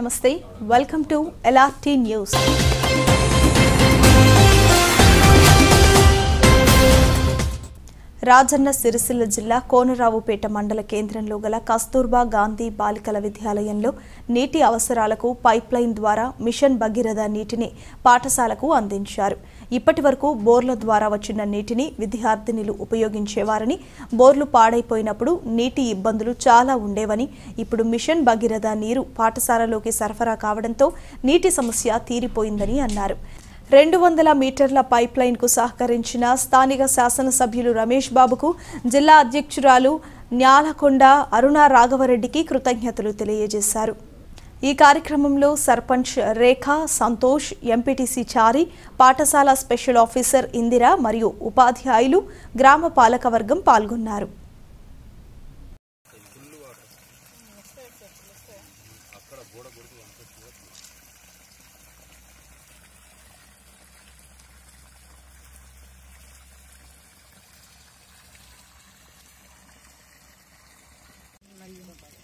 నమస్తే welcome to LRT news Rajanna Sircilla జిల్లా కోనరావుపేట మండల కేంద్రంలో గల కస్తూర్బా గాంధీ బాలికల విద్యాలయంలో నీటి అవసరాలకు పైప్ లైన్ ద్వారా మిషన్ భగీరథ నీటిని పాఠశాలకు అందించారు ఇప్పటి వరకు బోర్ల ద్వారా వచ్చిన నీటిని విద్యార్థినులు ఉపయోగించేవారని బోర్లు పాడైపోయినప్పుడు నీటి ఇబ్బందులు చాలా ఉండేవని ఇప్పుడు మిషన్ భగీరథ నీరు పాఠశాలలోకి సరఫరా కావడంతో నీటి సమస్య తీరిపోయిందని అన్నారు రెండు వందల మీటర్ల పైప్ లైన్కు సహకరించిన స్థానిక శాసనసభ్యులు రమేష్ బాబుకు జిల్లా అధ్యక్షురాలు న్యాలకొండ అరుణ రాఘవరెడ్డికి కృతజ్ఞతలు తెలియజేశారు ఈ కార్యక్రమంలో సర్పంచ్ రేఖ సంతోష్ ఎంపీటీసీ చారి పాఠశాల స్పెషల్ ఆఫీసర్ ఇందిర మరియు ఉపాధ్యాయులు గ్రామ పాలకవర్గం పాల్గొన్నారు మరియు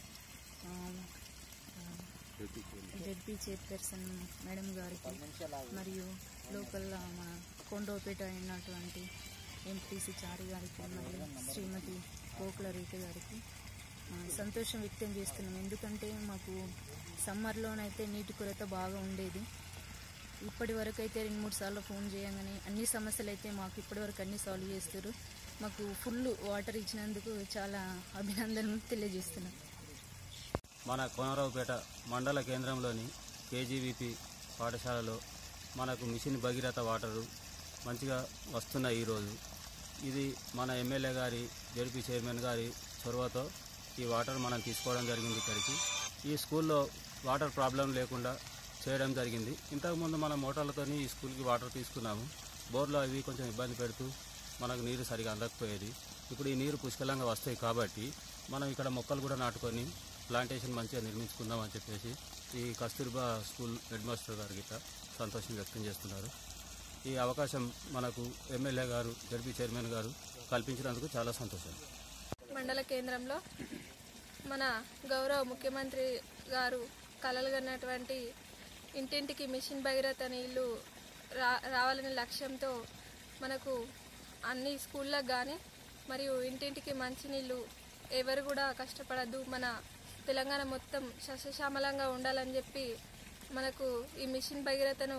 జెడ్పీ చైర్పర్సన్ మేడం గారికి మరియు లోకల్ మన కొండోపేట అయినటువంటి ఎంపీసీ చారి గారికి మరియు శ్రీమతి కోకుల రేఖ గారికి ఆ, సంతోషం వ్యక్తం చేస్తున్నాం ఎందుకంటే మాకు సమ్మర్లోనైతే నీటి కొరత బాగా ఉండేది ఇప్పటి వరకు అయితే రెండు మూడు సార్లు ఫోన్ చేయగానే అన్ని సమస్యలు అయితే మాకు ఇప్పటి వరకు అన్ని సాల్వ్ చేస్తారు మాకు ఫుల్ వాటర్ ఇచ్చినందుకు చాలా అభినందనలు తెలియజేస్తున్నాం మన కోనరావుపేట మండల కేంద్రంలోని కేజీవీపీ పాఠశాలలో మనకు మిషన్ భగీరథ వాటరు మంచిగా వస్తున్నాయి ఈరోజు ఇది మన ఎమ్మెల్యే గారి జడ్పీ చైర్మన్ గారి చొరవతో ఈ వాటర్ మనం తీసుకోవడం జరిగింది ఇక్కడికి ఈ స్కూల్లో వాటర్ ప్రాబ్లం లేకుండా చేయడం జరిగింది ఇంతకుముందు మన మోటార్లతోని ఈ స్కూల్కి వాటర్ తీసుకున్నాము బోర్లో అవి కొంచెం ఇబ్బంది పెడుతూ మనకు నీరు సరిగా అందకపోయేది ఇప్పుడు ఈ నీరు పుష్కలంగా వస్తాయి కాబట్టి మనం ఇక్కడ మొక్కలు కూడా నాటుకొని ప్లాంటేషన్ మంచిగా నిర్మించుకుందాం అని చెప్పేసి ఈ కస్తూర్బా స్కూల్ హెడ్ మాస్టర్ గారు గిట్ట సంతోషం వ్యక్తం చేస్తున్నారు ఈ అవకాశం మనకు ఎమ్మెల్యే గారు జడ్పీ చైర్మన్ గారు కల్పించినందుకు చాలా సంతోషం మండల కేంద్రంలో మన గౌరవ ముఖ్యమంత్రి గారు కలలుగన్నటువంటి ఇంటింటికి మిషన్ భగీరథ నీళ్లు రా రావాలనే లక్ష్యంతో మనకు అన్ని స్కూళ్ళకు కానీ మరియు ఇంటింటికి మంచినీళ్ళు ఎవరు కూడా కష్టపడద్దు మన తెలంగాణ మొత్తం సస్యశ్యామలంగా ఉండాలని చెప్పి మనకు ఈ మిషన్ భగీరథను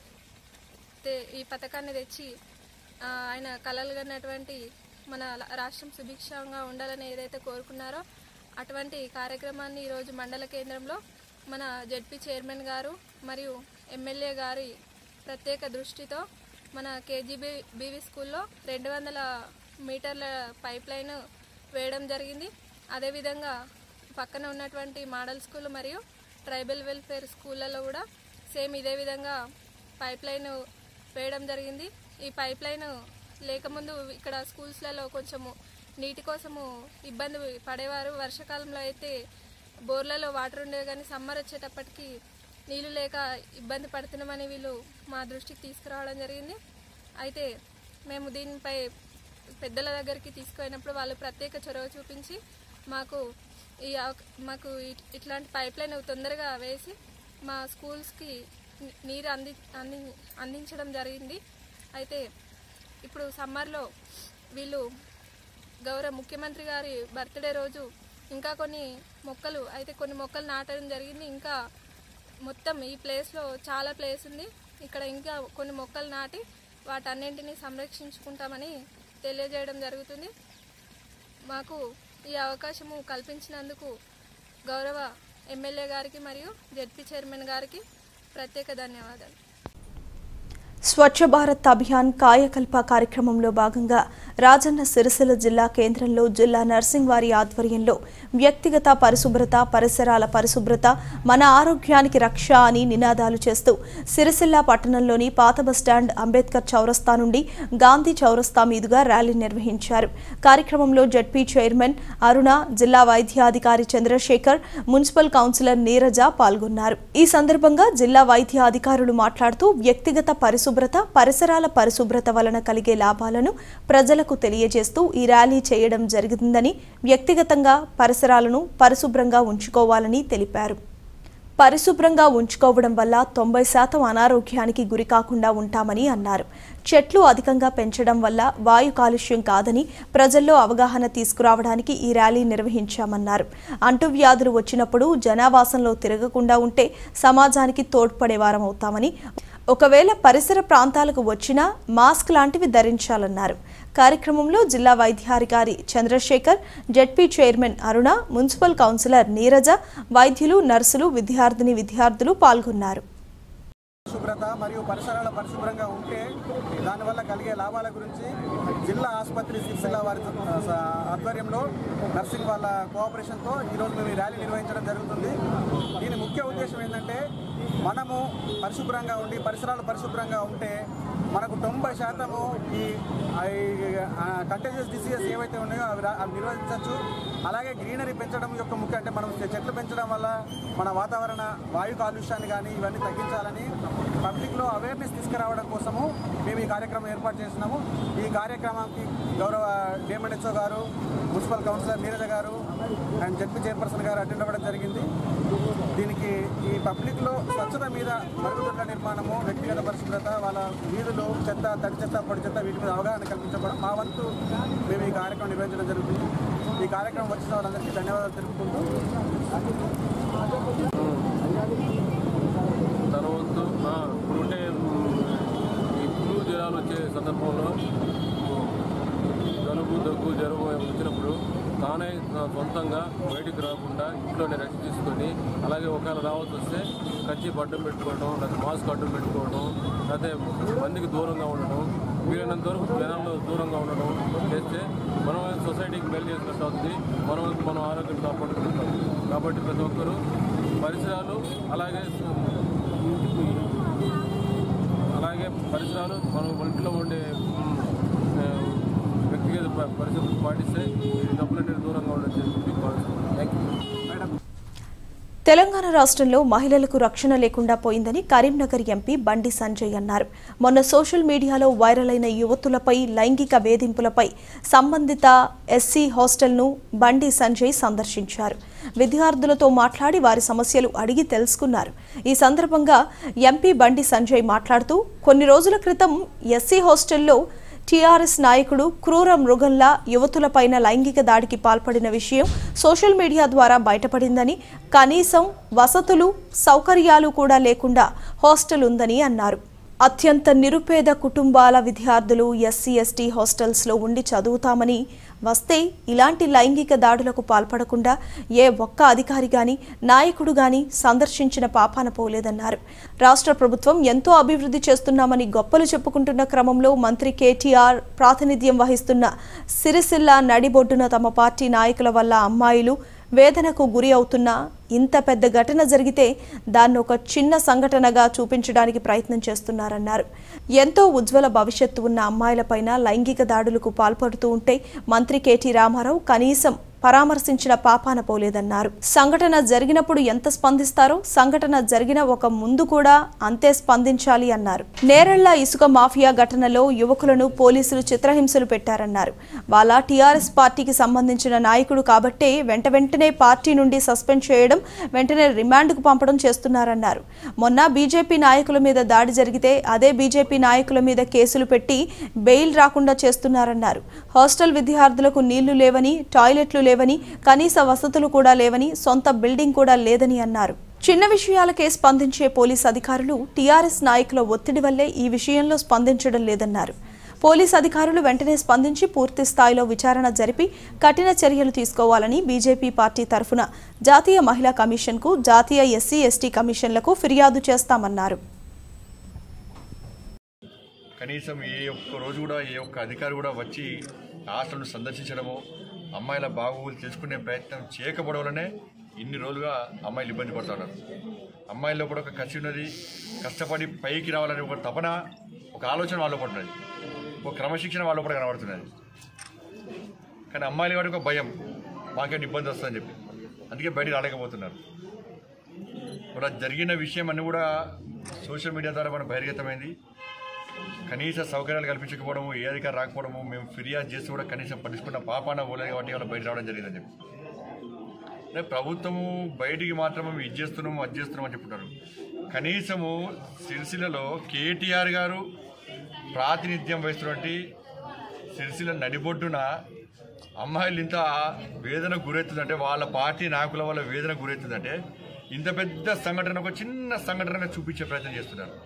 తే- ఈ పథకాన్ని తెచ్చి ఆ, ఆయన కలలు కన్నటువంటి మన ల- రాష్ట్రం సుభిక్షంగా ఉండాలని ఏదైతే కోరుకున్నారో అటువంటి కార్యక్రమాన్ని ఈరోజు మండల కేంద్రంలో మన జడ్పీ చైర్మన్ గారు మరియు ఎమ్మెల్యే గారి ప్రత్యేక దృష్టితో మన కేజీబీ బీవీ స్కూల్లో రెండు వందల మీటర్ల పైప్ లైన్ వేయడం జరిగింది అదేవిధంగా పక్కన ఉన్నటువంటి మోడల్ స్కూల్ మరియు ట్రైబల్ వెల్ఫేర్ స్కూళ్ళలో కూడా సేమ్ ఇదే విధంగా పైప్ లైన్ వేయడం జరిగింది ఈ పైప్ లైన్ లేకముందు ఇక్కడ స్కూల్స్లలో కొంచెము నీటి కోసము ఇబ్బంది పడేవారు వర్షాకాలంలో అయితే బోర్లలో వాటర్ ఉండేవి కానీ సమ్మర్ వచ్చేటప్పటికి నీళ్లు లేక ఇబ్బంది పడుతున్నామని వీళ్ళు మా దృష్టికి తీసుకురావడం జరిగింది అయితే మేము దీనిపై పెద్దల దగ్గరికి తీసుకుపోయినప్పుడు వాళ్ళు ప్రత్యేక చొరవ చూపించి మాకు ఈ అవక- మాకు ఇట్- ఇట్లాంటి పైప్ లైన్ తొందరగా వేసి మా స్కూల్స్కి ని- నీరు అంది అంది అందించడం జరిగింది అయితే ఇప్పుడు సమ్మర్లో వీళ్ళు గౌరవ ముఖ్యమంత్రి గారి బర్త్డే రోజు ఇంకా కొన్ని మొక్కలు అయితే కొన్ని మొక్కలు నాటడం జరిగింది ఇంకా మొత్తం ఈ ప్లేస్లో చాలా ప్లేస్ ఉంది ఇక్కడ ఇంకా కొన్ని మొక్కలు నాటి వాటన్నింటినీ సంరక్షించుకుంటామని తెలియజేయడం జరుగుతుంది మాకు ఈ అవకాశము కల్పించినందుకు గౌరవ ఎమ్మెల్యే గారికి మరియు జడ్పీ చైర్మన్ గారికి ప్రత్యేక ధన్యవాదాలు స్వచ్ఛ భారత్ అభియాన్ కాయకల్ప కార్యక్రమంలో భాగంగా రాజన్న సిరిసిల్ల జిల్లా కేంద్రంలో జిల్లా నర్సింగ్ వారి ఆధ్వర్యంలో వ్యక్తిగత పరిశుభ్రత పరిసరాల పరిశుభ్రత మన ఆరోగ్యానికి రక్ష అని నినాదాలు చేస్తూ సిరిసిల్ల పట్టణంలోని పాత బస్టాండ్ అంబేద్కర్ చౌరస్తా నుండి గాంధీ చౌరస్తా మీదుగా ర్యాలీ నిర్వహించారు కార్యక్రమంలో జడ్పీ చైర్మన్ అరుణ జిల్లా వైద్యాధికారి చంద్రశేఖర్ మున్సిపల్ కౌన్సిలర్ నీరజ పాల్గొన్నారు ఈ సందర్భంగా జిల్లా వైద్య అధికారులు మాట్లాడుతూ వ్యక్తిగత పరిశుభ్రత పరిసరాల పరిశుభ్రత వలన కలిగే లాభాలను ప్రజలకు తెలియజేస్తూ ఈ ర్యాలీ చేయడం జరిగిందని వ్యక్తిగతంగా పరిసరాలను పరిశుభ్రంగా ఉంచుకోవాలని తెలిపారు పరిశుభ్రంగా ఉంచుకోవడం వల్ల తొంభై శాతం అనారోగ్యానికి గురి కాకుండా ఉంటామని అన్నారు చెట్లు అధికంగా పెంచడం వల్ల వాయు కాలుష్యం కాదని ప్రజల్లో అవగాహన తీసుకురావడానికి ఈ ర్యాలీ నిర్వహించామన్నారు అంటువ్యాధులు వచ్చినప్పుడు జనావాసంలో తిరగకుండా ఉంటే సమాజానికి తోడ్పడేవారం అవుతామని ఒకవేళ పరిసర ప్రాంతాలకు వచ్చినా మాస్క్ లాంటివి ధరించాలన్నారు కార్యక్రమంలో జిల్లా వైద్యాధికారి Chandrashekar ZP chairman Aruna municipal councillor Neeraja వైద్యులు నర్సులు విద్యార్థిని విద్యార్థులు పాల్గొన్నారు శుభ్రత మరియు పరిసరాల పరిశుభ్రంగా ఉంటే దానివల్ల కలిగే లాభాల గురించి జిల్లా ఆసుపత్రి సిరిసిల్ల వారి స- ఆధ్వర్యంలో నర్సింగ్ వాళ్ళ కోఆపరేషన్తో ఈరోజు మేము ఈ ర్యాలీ నిర్వహించడం జరుగుతుంది దీని ముఖ్య ఉద్దేశం ఏంటంటే మనము పరిశుభ్రంగా ఉండి పరిసరాలు పరిశుభ్రంగా ఉంటే మనకు తొంభై శాతము ఈ కంటేజియస్ డిసీజెస్ ఏవైతే ఉన్నాయో అవి రా- అవి నిర్వహించవచ్చు అలాగే గ్రీనరీ పెంచడం యొక్క ముఖ్య అంటే మనం చెట్లు పెంచడం వల్ల మన వాతావరణ వాయు కాలుష్యాన్ని కానీ ఇవన్నీ తగ్గించాలని పబ్లిక్లో అవేర్నెస్ తీసుకురావడం కోసము మేము ఈ కార్యక్రమం ఏర్పాటు చేస్తున్నాము ఈ కార్యక్రమానికి గౌరవ డిఎంఎన్హెచ్ఓ గారు municipal councillor Neeraja garu and ZP chairperson garu attend అవ్వడం జరిగింది దీనికి ఈ పబ్లిక్లో స్వచ్ఛత మీద మరుగుదొడ్ల నిర్మాణము వ్యక్తిగత పరిశుభ్రత వాళ్ళ వీధులు చెత్త తడి చెత్త పొడి చెత్త వీటి మీద అవగాహన కల్పించబడం మా వంతు మేము ఈ కార్యక్రమం నిర్వహించడం జరుగుతుంది ఈ కార్యక్రమం వచ్చిన వాళ్ళందరికీ ధన్యవాదాలు తెలుపుకుంటూ తన వంతు ఆ, ఇప్పుడుంటే మ్, ఈ ఫ్లూ జ్వరాలు వచ్చే సందర్భంలో మ్, జలుబు దగ్గు జ్వరం వచ్చినప్పుడు తానే ఆ, సొంతంగా బయటికి రాకుండా ఇంట్లోనే రెస్ట్ తీసుకొని అలాగే ఒకవేళ రావాల్సి వస్తే కచ్చి అడ్డం పెట్టుకోవడం లేకపోతే మాస్క్ అడ్డం పెట్టుకోవడం లేకపోతే మందికి దూరంగా ఉండడం వీలైనంత వరకు జనాల్లో దూరంగా ఉండడం చేస్తే మనం సొసైటీకి మెల్ చేసినట్టు అవుతుంది మనం మనం ఆరోగ్యం కాపాడుకుంటాం కాబట్టి ప్రతి ఒక్కరూ పరిసరాలు అలాగే అలాగే పరిసరాలు మనం ఒంట్లో ఉండే మ్, ఆ, వ్యక్తిగత ప- పరిస్థితులు పాటిస్తే ఈ డబ్బులంటే దూరంగా ఉండొచ్చు అని చెప్పి భావిస్తున్నాను థ్యాంక్ యూ తెలంగాణ రాష్ట్రంలో మహిళలకు రక్షణ లేకుండా పోయిందని కరీంనగర్ ఎంపీ బండి సంజయ్ అన్నారు మొన్న సోషల్ మీడియాలో వైరల్ అయిన యువతులపై లైంగిక వేధింపులపై సంబంధిత ఎస్సీ హాస్టల్ను బండి సంజయ్ సందర్శించారు విద్యార్థులతో మాట్లాడి వారి సమస్యలు అడిగి తెలుసుకున్నారు ఈ సందర్భంగా ఎంపీ బండి సంజయ్ మాట్లాడుతూ కొన్ని రోజుల క్రితం ఎస్సీ హాస్టల్లో టీఆర్ఎస్ నాయకుడు క్రూర మృగంలా యువతులపైన లైంగిక దాడికి పాల్పడిన విషయం సోషల్ మీడియా ద్వారా బయటపడిందని కనీసం వసతులు సౌకర్యాలు కూడా లేకుండా హాస్టల్ ఉందని అన్నారు అత్యంత నిరుపేద కుటుంబాల విద్యార్థులు ఎస్సీ ఎస్టీ హాస్టల్స్లో ఉండి చదువుతామని వస్తే ఇలాంటి లైంగిక దాడులకు పాల్పడకుండా ఏ ఒక్క అధికారి గాని నాయకుడు గాని సందర్శించిన పాపాన పోలేదన్నారు రాష్ట్ర ప్రభుత్వం ఎంతో అభివృద్ధి చేస్తున్నామని గొప్పలు చెప్పుకుంటున్న క్రమంలో మంత్రి కేటీఆర్ ప్రాతినిధ్యం వహిస్తున్న సిరిసిల్ల నడిబొడ్డున తమ పార్టీ నాయకుల వల్ల అమ్మాయిలు వేదనకు గురి అవుతున్న ఇంత పెద్ద ఘటన జరిగితే దాన్ని ఒక చిన్న సంఘటనగా చూపించడానికి ప్రయత్నం చేస్తున్నారన్నారు ఎంతో ఉజ్వల భవిష్యత్తు ఉన్న అమ్మాయిలపైన లైంగిక దాడులకు పాల్పడుతూ ఉంటే మంత్రి కేటీ రామారావు కనీసం పరామర్శించిన పాపాన పోలేదన్నారు సంఘటన జరిగినప్పుడు ఎంత స్పందిస్తారో సంఘటన జరిగిన ఒక ముందు కూడా అంతే స్పందించాలి అన్నారు నేరళ్ల ఇసుక మాఫియా ఘటనలో యువకులను పోలీసులు చిత్రహింసలు పెట్టారన్నారు వాళ్ళ టీఆర్ఎస్ పార్టీకి సంబంధించిన నాయకుడు కాబట్టే వెంట వెంటనే పార్టీ నుండి సస్పెండ్ చేయడం వెంటనే రిమాండ్కు పంపడం చేస్తున్నారన్నారు మొన్న బీజేపీ నాయకుల మీద దాడి జరిగితే అదే బీజేపీ నాయకుల మీద కేసులు పెట్టి బెయిల్ రాకుండా చేస్తున్నారన్నారు హాస్టల్ విద్యార్థులకు నీళ్లు లేవని టాయిలెట్లు లేవని కనీస వసతులు కూడా లేవని సొంత బిల్డింగ్ కూడా లేదని అన్నారు చిన్న విషయాలకే స్పందించే పోలీస్ అధికారులు టీఆర్ఎస్ నాయకుల ఒత్తిడి వల్లే ఈ విషయంలో స్పందించడం లేదన్నారు పోలీస్ అధికారులు వెంటనే స్పందించి పూర్తి స్థాయిలో విచారణ జరిపి కఠిన చర్యలు తీసుకోవాలని బీజేపీ పార్టీ తరఫున జాతీయ మహిళా కమిషన్కు జాతీయ ఎస్సీ ఎస్టీ కమిషన్లకు ఫిర్యాదు చేస్తామన్నారు కనీసం ఏ ఒక్క రోజు కూడా ఏ ఒక్క అధికారి కూడా వచ్చి హాస్టల్ను సందర్శించడము అమ్మాయిల బాగోగులు తెలుసుకునే ప్రయత్నం చేయకపోవడం వల్లనే ఇన్ని రోజులుగా అమ్మాయిలు ఇబ్బంది పడుతున్నారు అమ్మాయిల్లో కూడా ఒక కసి ఉన్నది కష్టపడి పైకి రావాలనే ఒక తపన ఒక ఆలోచన వాళ్ళలో పడుతున్నది ఒక క్రమశిక్షణ వాళ్ళలో కూడా కనబడుతున్నది కానీ అమ్మాయిల వాడికి ఒక భయం మాకేమైనా ఇబ్బంది వస్తుందని చెప్పి అందుకే బయటికి రాలేకపోతున్నారు ఇప్పుడు అది జరిగిన విషయం అన్ని కూడా సోషల్ మీడియా ద్వారా మనకు బహిర్గతమైంది కనీస సౌకర్యాలు కల్పించకపోవడము ఏ అధికారం రాకపోవడము మేము ఫిర్యాదు చేసి కూడా కనీసం పట్టించుకున్న పాపాన పోలేదు కాబట్టి వాళ్ళు బయట రావడం జరిగిందని చెప్పి అంటే ప్రభుత్వము బయటికి మాత్రం మేము ఇది చేస్తున్నాము అది చేస్తున్నాము అని చెప్తున్నారు కనీసము సిరిసిల్లలో కేటీఆర్ గారు ప్రాతినిధ్యం వహిస్తున్నటువంటి సిరిసిల్ల నడిబొడ్డున అమ్మాయిలు ఇంత వేదన గురవుతుందంటే వాళ్ళ పార్టీ నాయకుల వల్ల వేదన గురవుతుందంటే ఇంత పెద్ద సంఘటన ఒక చిన్న సంఘటనగా చూపించే ప్రయత్నం చేస్తున్నారు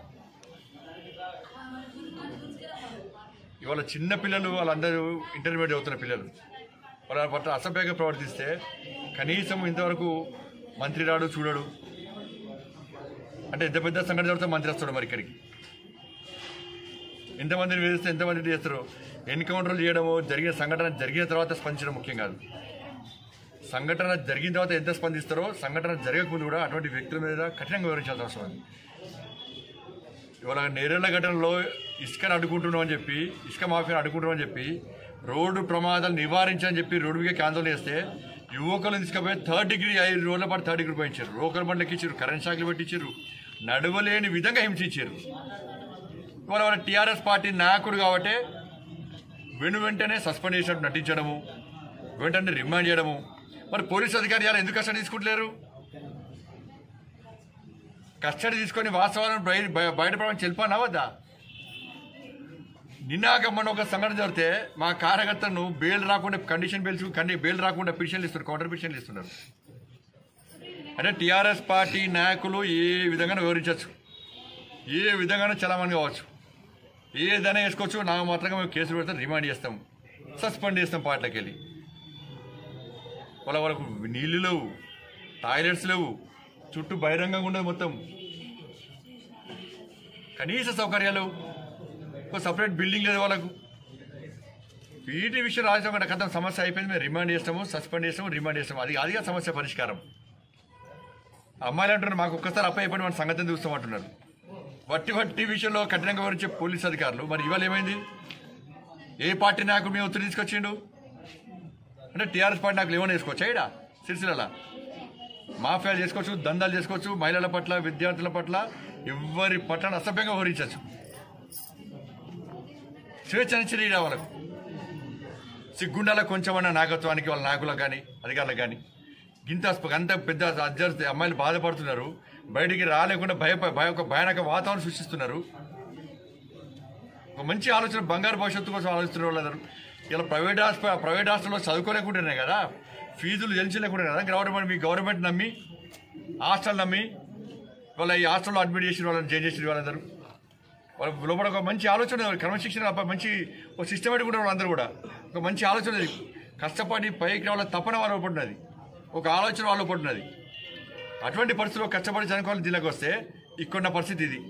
ఇవాళ చిన్న పిల్లలు వాళ్ళందరూ ఇంటర్మీడియట్ అవుతున్న పిల్లలు వాళ్ళ పట్ల అసభ్యంగా ప్రవర్తిస్తే కనీసం ఇంతవరకు మంత్రి రాడు చూడడు అంటే ఎంత పెద్ద సంఘటన జరిగితే మంత్రి వస్తాడు మరి ఇక్కడికి ఎంతమందిని వేధిస్తే ఎంతమంది చేస్తారు ఎన్కౌంటర్లు చేయడము జరిగిన సంఘటన జరిగిన తర్వాత స్పందించడం ముఖ్యం కాదు సంఘటన జరిగిన తర్వాత ఎంత స్పందిస్తారో సంఘటన జరగకముందు కూడా అటువంటి వ్యక్తుల మీద కఠినంగా వివరించాల్సిన అవసరం ఉంది ఇవాళ నేరేళ్ల ఘటనలో ఇసుకను అడ్డుకుంటున్నాం అని చెప్పి ఇసుక మాఫియాను అడ్డుకుంటున్నాం అని చెప్పి రోడ్డు ప్రమాదాలు నివారించని చెప్పి రోడ్డు మీద ఆందోళన చేస్తే యువకులను తీసుకుపోయి థర్డ్ డిగ్రీ ఐదు రోజుల పాటు థర్డ్ డిగ్రీ పోయించారు రోకల్ బండ్లకి ఇచ్చారు కరెంట్ షాక్లు పెట్టించారు నడవలేని విధంగా హింసించారు ఇవాళ వాళ్ళ టీఆర్ఎస్ పార్టీ నాయకుడు కాబట్టి వెను వెంటనే సస్పెండ్ చేసినట్టు నటించడము వెంటనే రిమాండ్ చేయడము మరి పోలీస్ అధికారి ఇవాళ ఎందుకు కస్టడీ తీసుకుంటలేరు కస్టడీ తీసుకొని వాస్తవాలను బయట బయ- బయటపడమని తెలిపానా వద్దా నిన్నాక మన ఒక సంఘటన జరిగితే మా కార్యకర్తలను బెయిల్ రాకుండా కండిషన్ బెయిల్స్ కండి బెయిల్ రాకుండా పిటిషన్లు ఇస్తున్నారు కౌంటర్ పిటిషన్లు ఇస్తున్నారు అంటే టీఆర్ఎస్ పార్టీ నాయకులు ఏ విధంగా వివరించవచ్చు ఏ విధంగానూ చలామణి కావచ్చు ఏదైనా వేసుకోవచ్చు నాకు మాత్రంగా మేము కేసులు పెడతాం రిమాండ్ చేస్తాం సస్పెండ్ చేస్తాం పార్టీలోకి వెళ్ళి వాళ్ళ వాళ్ళకు నీళ్లు లేవు టాయిలెట్స్ లేవు చుట్టూ బహిరంగంగా ఉండదు మొత్తం కనీస సౌకర్యాలు ఒక సపరేట్ బిల్డింగ్ లేదు వాళ్ళకు వీటి విషయం రాజకీయ ఒక కథ సమస్య అయిపోయింది మేము రిమాండ్ చేస్తాము సస్పెండ్ చేస్తాము రిమాండ్ చేస్తాము అది అదిగా సమస్య పరిష్కారం అమ్మాయిలు అంటున్నారు మాకు ఒక్కసారి అప్ప అయిపోయి మన సంగతిని చూస్తామంటున్నారు వట్టి వట్టి విషయంలో కఠినంగా వివరించే పోలీస్ అధికారులు మరి ఇవాళ ఏమైంది ఏ పార్టీ నాయకుడు మేము ఒత్తిడి తీసుకొచ్చిండు అంటే టీఆర్ఎస్ పార్టీ నాయకులు ఏమైనా చేసుకోవచ్చా ఈడ సిరిసిల్ల మాఫియాలు చేసుకోవచ్చు దందాలు చేసుకోవచ్చు మహిళల పట్ల విద్యార్థుల పట్ల ఎవరి పట్ల అసభ్యంగా వివరించవచ్చు స్వేచ్ఛనిచ్చిన ఈడ వాళ్ళకు సిగ్గుండాల కొంచెమన్నా నాయకత్వానికి వాళ్ళ నాయకులకు కానీ అధికారులకు కానీ ఇంత స్ప- అంత పెద్ద అధ్యర్థి అమ్మాయిలు బాధపడుతున్నారు బయటికి రాలేకుండా భయ భయ ఒక భయానక వాతావరణం సృష్టిస్తున్నారు ఒక మంచి ఆలోచన బంగారు భవిష్యత్తు కోసం ఆలోచిస్తున్న వాళ్ళందరూ ఇలా ప్రైవేట్ హాస్ప ప్రైవేట్ హాస్టల్లో చదువుకోలేకుంటేనే కదా ఫీజులు చెల్లించలేకుంటే కదా గవర్నమెంట్ మీ గవర్నమెంట్ నమ్మి హాస్టల్ నమ్మి వాళ్ళ ఈ హాస్టల్లో అడ్మిట్ చేసిన వాళ్ళని చేంజ్ చేసిన వాళ్ళందరూ వాళ్ళ లోపల ఒక మంచి ఆలోచన క్రమశిక్షణ ఒక మంచి ఒక సిస్టమేటిక్ కూడా వాళ్ళందరూ కూడా ఒక మంచి ఆలోచన ఉంది. కష్టపడి పైకి రావాలని తపన వాళ్ళ పడినది ఒక ఆలోచన వాళ్ళ పడినది అటువంటి పరిస్థితుల్లో కష్టపడి చదువుకోవాలి జిల్లాకు వస్తే ఇక్కడున్న పరిస్థితి ఇది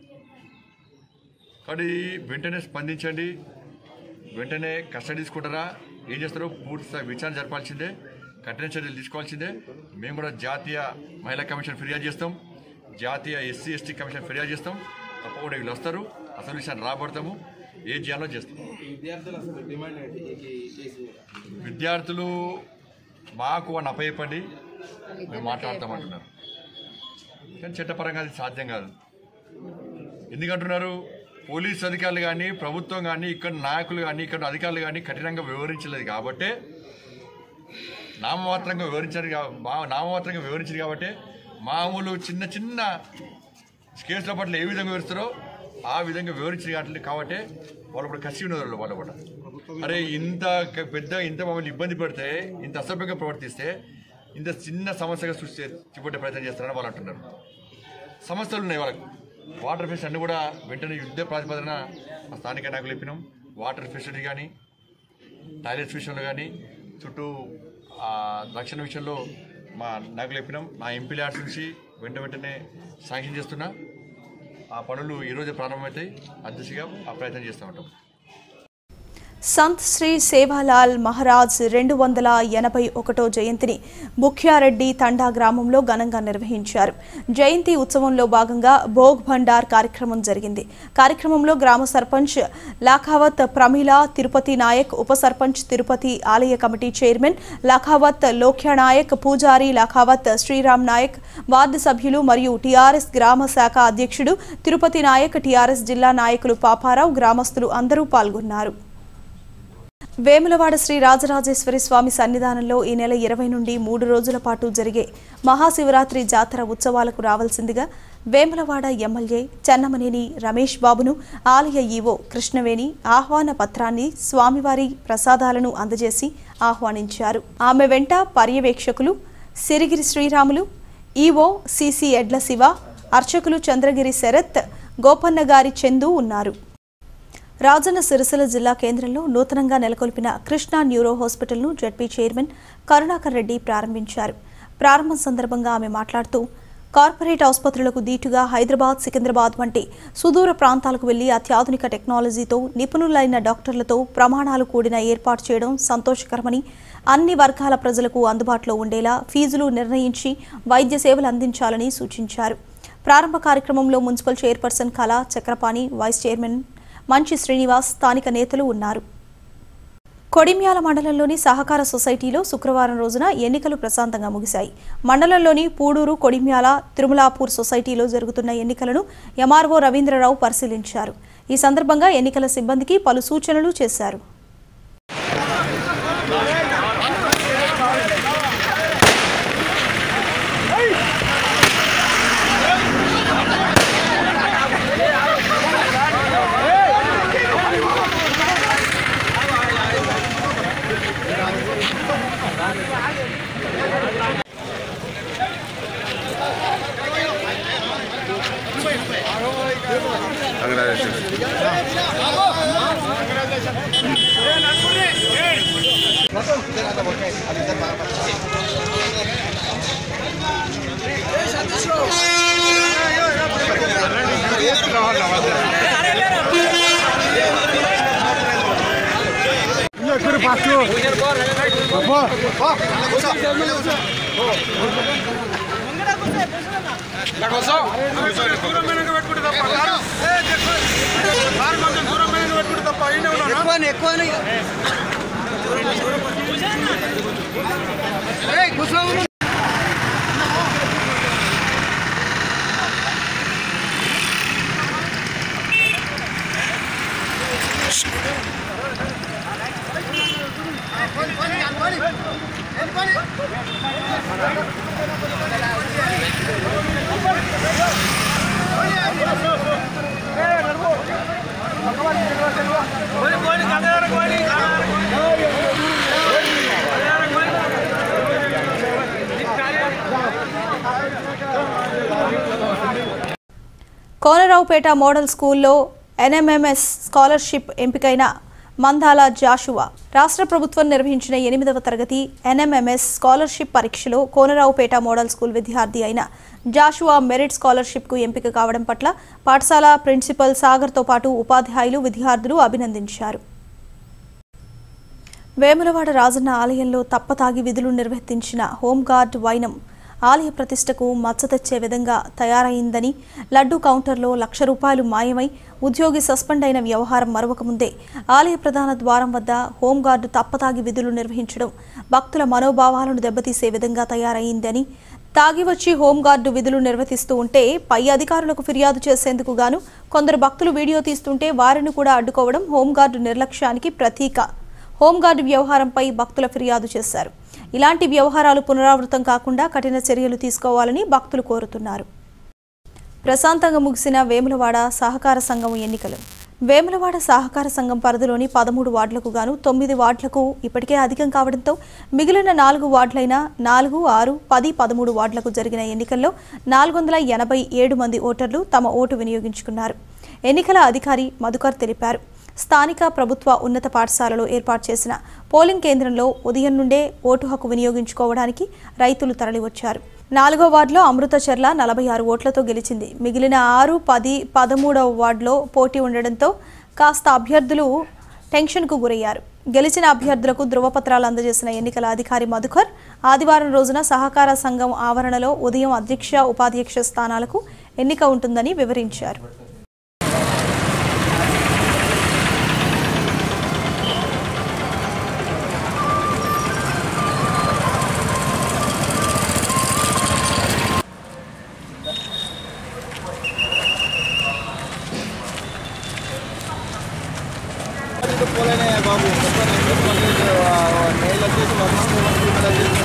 కాబట్టి వెంటనే స్పందించండి వెంటనే కస్టడీ తీసుకుంటారా ఏం చేస్తారో పూర్తి స్థాయి విచారణ జరపాల్సిందే కఠిన చర్యలు తీసుకోవాల్సిందే మేము కూడా జాతీయ మహిళా కమిషన్ ఫిర్యాదు చేస్తాం జాతీయ ఎస్సీ ఎస్టీ కమిషన్ ఫిర్యాదు చేస్తాం తప్పకుండా వీళ్ళు వస్తారు అసలు విషయాన్ని రాబడతాము ఏ చేయాలో చేస్తాం విద్యార్థులు అసలు డిమాండ్ ఏంటి ఈ కేసు మీద విద్యార్థులు మాకు అని అప్పయ్యపడి మేము మాట్లాడతామంటున్నారు కానీ చట్టపరంగా అది సాధ్యం కాదు ఎందుకంటున్నారు పోలీస్ అధికారులు కానీ ప్రభుత్వం కానీ ఇక్కడ నాయకులు కానీ ఇక్కడ అధికారులు కానీ కఠినంగా వివరించలేదు కాబట్టే నామమాత్రంగా వివరించారు కా- మా- నామమాత్రంగా వివరించారు కాబట్టి మామూలు చిన్న చిన్న కేసుల పట్ల ఏ విధంగా వివరిస్తారో ఆ విధంగా వివరించారు కాబట్టి కాబట్టి వాళ్ళు కూడా కసి ఉన్నారు వాళ్ళు కూడా అరే ఇంత క- పెద్ద ఇంత మమ్మల్ని ఇబ్బంది పెడితే ఇంత అసభ్యంగా ప్రవర్తిస్తే ఇంత చిన్న సమస్యగా సృష్టి చూపెట్టే ప్రయత్నం చేస్తారని వాళ్ళు అంటున్నారు సమస్యలు ఉన్నాయి వాళ్ళకు వాటర్ ఫెసిలిటీ అన్ని కూడా వెంటనే యుద్ధ ప్రాతిపదన మా స్థానిక నాయకులు చెప్పినాం వాటర్ ఫెసిలిటీ కానీ టాయిలెట్స్ విషయంలో కానీ చుట్టూ ఆ, రక్షణ విషయంలో మా నాయకులు చెప్పినాం మా ఎంపీ ల్యాడ్స్ నుంచి వెంట వెంటనే శాంక్షన్ చేస్తున్నా ఆ పనులు ఈరోజే ప్రారంభమవుతాయి అదృష్టిగా ఆ ప్రయత్నం చేస్తూ ఉంటాం సంత్ శ్రీ సేవాలాల్ మహారాజ్ రెండు వందల ఎనభై ఒకటో జయంతిని ముఖ్యారెడ్డి తండా గ్రామంలో ఘనంగా నిర్వహించారు జయంతి ఉత్సవంలో భాగంగా భోగ్ భండార్ కార్యక్రమం జరిగింది కార్యక్రమంలో గ్రామ సర్పంచ్ లాఖావత్ ప్రమీల తిరుపతి నాయక్ ఉప సర్పంచ్ తిరుపతి ఆలయ కమిటీ చైర్మన్ లాఖావత్ లోఖ్యా నాయక్ పూజారి లాఖావత్ శ్రీరామ్ నాయక్ వార్డు సభ్యులు మరియు టీఆర్ఎస్ గ్రామ శాఖ అధ్యక్షుడు తిరుపతి నాయక్ టీఆర్ఎస్ జిల్లా నాయకులు పాపారావు గ్రామస్తులు అందరూ పాల్గొన్నారు వేములవాడ శ్రీ రాజరాజేశ్వరి స్వామి సన్నిధానంలో ఈ నెల ఇరవై నుండి మూడు రోజుల పాటు జరిగే మహాశివరాత్రి జాతర ఉత్సవాలకు రావాల్సిందిగా వేములవాడ ఎమ్మెల్యే చెన్నమనేని రమేష్ బాబును ఆలయ ఈవో కృష్ణవేణి ఆహ్వాన పత్రాన్ని స్వామివారి ప్రసాదాలను అందజేసి ఆహ్వానించారు ఆమె వెంట పర్యవేక్షకులు సిరిగిరి శ్రీరాములు ఈవో సిసి ఎడ్ల శివ అర్చకులు చంద్రగిరి శరత్ గోపన్న గారి చందు ఉన్నారు రాజన్న సిరిసిల్ల జిల్లా కేంద్రంలో నూతనంగా నెలకొల్పిన కృష్ణా న్యూరో హాస్పిటల్ను జడ్పీ చైర్మన్ కరుణాకర్ రెడ్డి ప్రారంభించారు ప్రారంభం సందర్భంగా ఆమె మాట్లాడుతూ కార్పొరేట్ ఆసుపత్రులకు దీటుగా హైదరాబాద్ సికింద్రాబాద్ వంటి సుదూర ప్రాంతాలకు వెళ్లి అత్యాధునిక టెక్నాలజీతో నిపుణులైన డాక్టర్లతో ప్రమాణాలు కూడిన ఏర్పాటు చేయడం సంతోషకరమని అన్ని వర్గాల ప్రజలకు అందుబాటులో ఉండేలా ఫీజులు నిర్ణయించి వైద్య సేవలు అందించాలని సూచించారు ప్రారంభ కార్యక్రమంలో మున్సిపల్ చైర్పర్సన్ కళా చక్రపాణి వైస్ చైర్మన్ మంచి శ్రీనివాస్ స్థానిక నేతలు ఉన్నారు కొడిమ్యాల మండలంలోని సహకార సొసైటీలో శుక్రవారం రోజున ఎన్నికలు ప్రశాంతంగా ముగిశాయి మండలంలోని పూడూరు కొడిమ్యాల తిరుమలాపూర్ సొసైటీలో జరుగుతున్న ఎన్నికలను ఎంఆర్ఓ రవీంద్రరావు పరిశీలించారు ఈ సందర్భంగా ఎన్నికల సిబ్బందికి పలు సూచనలు చేశారు కోనరావుపేట మోడల్ స్కూల్లో ఎన్ఎంఎంఎస్ స్కాలర్షిప్ ఎంపికైన మందాల జాషువా రాష్ట్ర ప్రభుత్వం నిర్వహించిన ఎనిమిదవ తరగతి ఎన్ఎంఎంఎస్ స్కాలర్షిప్ పరీక్షలో కోనరావుపేట మోడల్ స్కూల్ విద్యార్థి అయిన జాషువా మెరిట్ స్కాలర్షిప్కు ఎంపిక కావడం పట్ల పాఠశాల ప్రిన్సిపల్ సాగర్తో పాటు ఉపాధ్యాయులు విద్యార్థులు అభినందించారు వేములవాడ రాజన్న ఆలయంలో తప్పతాగి విధులు నిర్వర్తించిన హోంగార్డ్ వైనం ఆలయ ప్రతిష్టకు మచ్చ తెచ్చే విధంగా తయారైందని లడ్డూ కౌంటర్లో లక్ష రూపాయలు మాయమై ఉద్యోగి సస్పెండ్ అయిన వ్యవహారం మరొక ముందే ఆలయ ప్రధాన ద్వారం వద్ద హోంగార్డు తప్పతాగి విధులు నిర్వహించడం భక్తుల మనోభావాలను దెబ్బతీసే విధంగా తయారైందని తాగి వచ్చి హోంగార్డు విధులు నిర్వర్తిస్తూ ఉంటే పై అధికారులకు ఫిర్యాదు చేసేందుకు గాను కొందరు భక్తులు వీడియో తీస్తుంటే వారిని కూడా అడ్డుకోవడం హోంగార్డు నిర్లక్ష్యానికి ప్రతీక హోంగార్డు వ్యవహారంపై భక్తుల ఫిర్యాదు చేశారు ఇలాంటి వ్యవహారాలు పునరావృతం కాకుండా కఠిన చర్యలు తీసుకోవాలని భక్తులు కోరుతున్నారు ప్రశాంతంగా ముగిసిన వేములవాడ సహకార సంఘం ఎన్నికలు వేములవాడ సహకార సంఘం పరిధిలోని పదమూడు వార్డులకు గాను తొమ్మిది వార్డులకు ఇప్పటికే అధికం కావడంతో మిగిలిన నాలుగు వార్డులైన నాలుగు ఆరు పది పదమూడు వార్డులకు జరిగిన ఎన్నికల్లో నాలుగు వందల ఎనభై ఏడు మంది ఓటర్లు తమ ఓటు వినియోగించుకున్నారు ఎన్నికల అధికారి మధుకర్ తెలిపారు స్థానిక ప్రభుత్వ ఉన్నత పాఠశాలలో ఏర్పాటు చేసిన పోలింగ్ కేంద్రంలో ఉదయం నుండే ఓటు హక్కు వినియోగించుకోవడానికి రైతులు తరలివచ్చారు నాలుగో వార్డులో అమృతచర్ల నలభై ఆరు ఓట్లతో గెలిచింది మిగిలిన ఆరు పది పదమూడవ వార్డులో పోటీ ఉండడంతో కాస్త అభ్యర్థులు టెన్షన్కు గురయ్యారు గెలిచిన అభ్యర్థులకు ధృవపత్రాలు అందజేసిన ఎన్నికల అధికారి మధుకర్ ఆదివారం రోజున సహకార సంఘం ఆవరణలో ఉదయం అధ్యక్ష ఉపాధ్యక్ష స్థానాలకు ఎన్నిక ఉంటుందని వివరించారు రెండు పోలేనే బాబు నెల వచ్చేసి వర్షం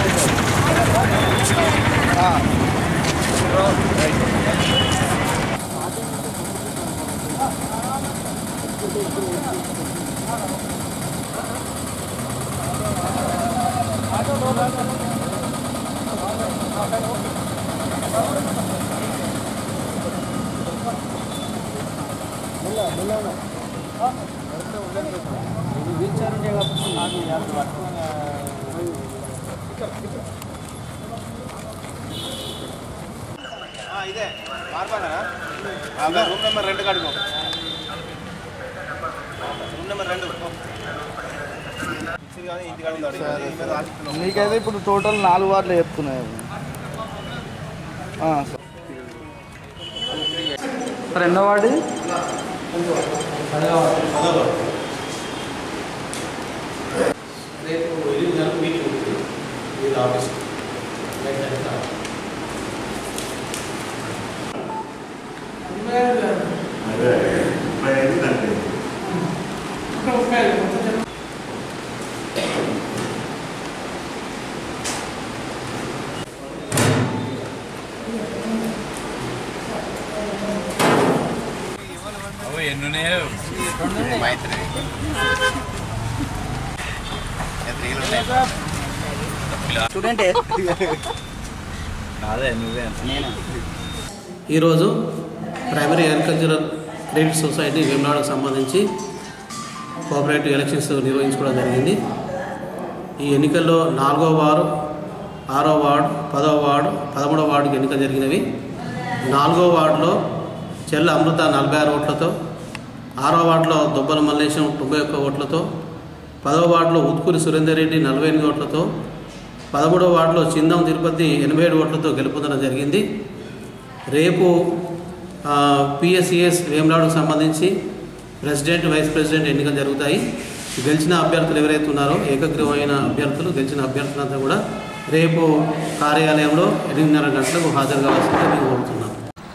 ఇదే మార్పానా రూమ్ నెంబర్ రెండు కడుగు రూమ్ నెంబర్ రెండు మీకైతే ఇప్పుడు టోటల్ నాలుగు వార్లు చెప్తున్నాయి ఆ, సరే. సార్ ఎన్నో వార్డు స్టూడెంటే ఈరోజు ప్రైమరీ అగ్రికల్చరల్ క్రెడిట్ సొసైటీ వేమనాడుకు సంబంధించి కోఆపరేటివ్ ఎలక్షన్స్ నిర్వహించుకోవడం జరిగింది ఈ ఎన్నికల్లో నాలుగో వార్డు ఆరో వార్డు పదవ వార్డు పదమూడవ వార్డుకి ఎన్నికలు జరిగినవి నాలుగో వార్డులో చెల్ల అమృత నలభై ఆరు ఓట్లతో ఆరో వార్డులో దుబ్బల మల్లేశం తొంభై ఒక్క ఓట్లతో పదవ వార్డులో ఉత్కూరి సురేందర్ రెడ్డి నలభై ఎనిమిది ఓట్లతో పదమూడవ వార్డులో చిందం తిరుపతి ఎనభై ఏడు ఓట్లతో గెలుపొందడం జరిగింది రేపు పిఎస్సిఎస్ వేమనాడుకు సంబంధించి ప్రెసిడెంట్ వైస్ ప్రెసిడెంట్ ఎన్నికలు జరుగుతాయి గెలిచిన అభ్యర్థులు ఎవరైతే ఉన్నారో ఏకగ్రీవమైన అభ్యర్థులు గెలిచిన అభ్యర్థులంతా కూడా రేపు కార్యాలయంలో ఎనిమిదిన్నర గంటలకు హాజరు కావాల్సిందిగా మేము కోరుతున్నాం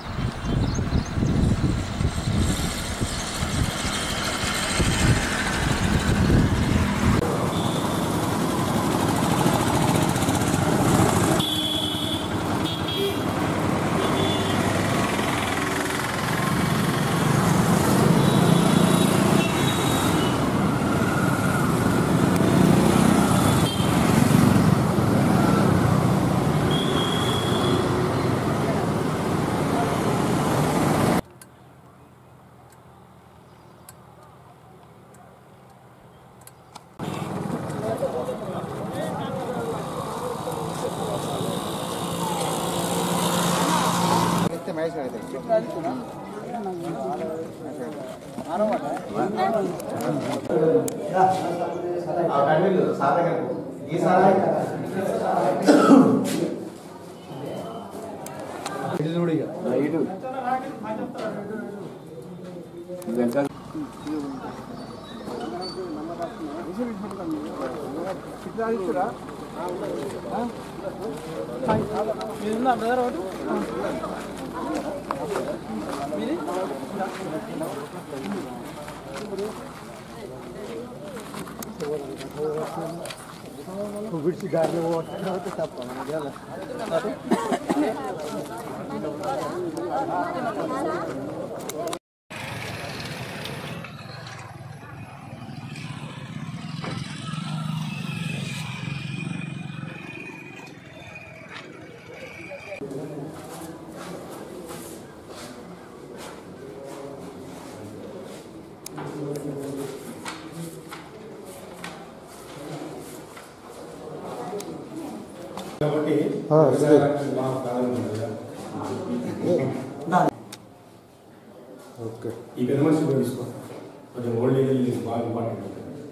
ఈ పెద్ద మనిషి కూడా తీసుకో కొంచెం ఓల్డ్ ఏజ్ బాగా ఇంపార్టెంట్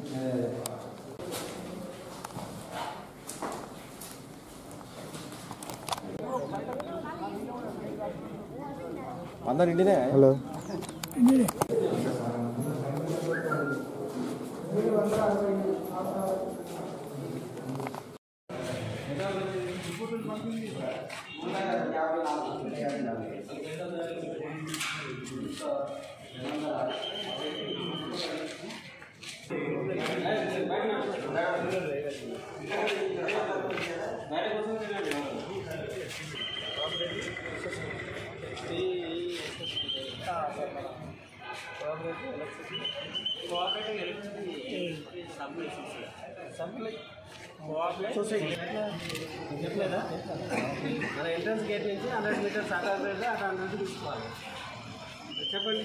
అందరు ఇండినే హలో ఆ చెప్పలేదా మన ఎంట్రన్స్ గేట్ నుంచి హండ్రెడ్ మీటర్స్ అటు హండ్రెడ్ అటు హండ్రెడ్ తీసుకోవాలి చెప్పండి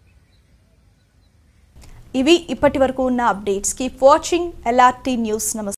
ఇవి ఇప్పటి వరకు ఉన్న updates keep watching LRT news నమస్తే